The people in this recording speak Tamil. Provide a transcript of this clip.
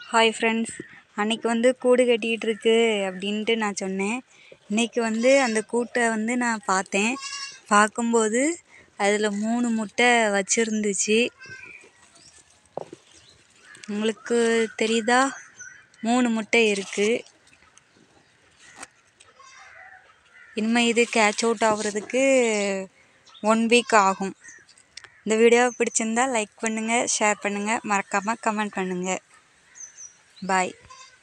ஹாய் ஃப்ரெண்ட்ஸ் அன்னைக்கு வந்து கூடு கட்டிகிட்டு இருக்கு அப்படின்ட்டு நான் சொன்னேன் இன்னைக்கு வந்து அந்த கூட்டை வந்து நான் பார்த்தேன் பார்க்கும்போது அதில் மூணு முட்டை வச்சுருந்துச்சு உங்களுக்கு தெரியுதா மூணு முட்டை இருக்குது இனிமேல் இது கேட்ச் அவுட் ஆகுறதுக்கு ஒன் வீக் ஆகும் இந்த வீடியோ பிடிச்சிருந்தா லைக் பண்ணுங்கள் ஷேர் பண்ணுங்கள் மறக்காமல் கமெண்ட் பண்ணுங்கள் பாய்